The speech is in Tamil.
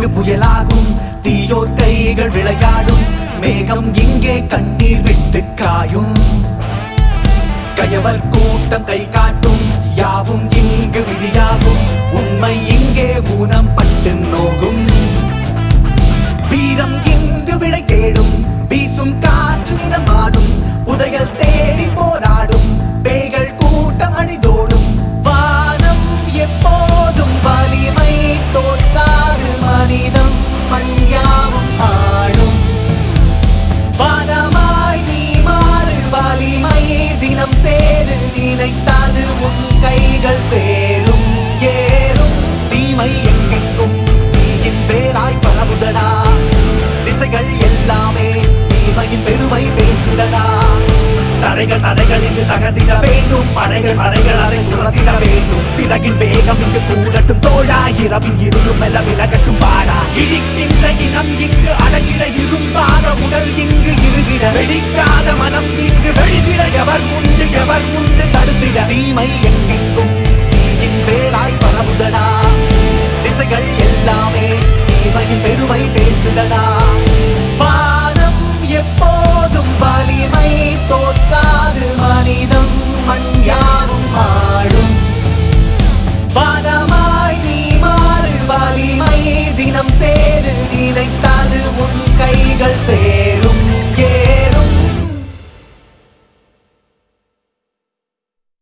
இங்கு புயலாகும் தீயோர் கைகள் விளையாடும் மேகம் இங்கே கண்ணீர் விட்டு காயும் கயவர் கூட்டம் கை காட்டும் யாவும் இங்கு விதியாகும் உண்மை இங்கே ஊனம் பட்டு நோகும் வீரம் இங்கு விடை தேடும் வீசும் காற்று நிறம் மாறும் புதையல் தேடி போராடும் பேய்கள் கூட்டம் அணிதோடும் வானம் எப்போதும் வலிமை தோற்காது மனிதம் மண்யாவும் ஆடும் வானமாய் நீ மாறு வலிமை தினம் சேரு நினைத்தாது உன் கைகள் சேரும் ஏறும் தீமை எங்கெங்கும் தீயின் பேராய் பரவுதடா திசைகள் எல்லாமே தீமையின் பெருமை பேசுதடா தடைகள் தடைகள் இங்கு தகர்த்திட வேண்டும் படைகள் படைகள் அதை துரத்திட வேண்டும் சிறகின் வேகம் இங்கு கூடட்டும் தோழா இரவின் இருளும் மெல்ல விலகட்டும் பாடா இடிக்கின்ற இனம் இங்கு அடங்கிட இரும்பாத உடல் இங்கு இருகிட வெடிக்காத மனம் இங்கு வெளிவிட எவர் உண்டு எவர் உண்டு தடுத்திட தீமை எங்கே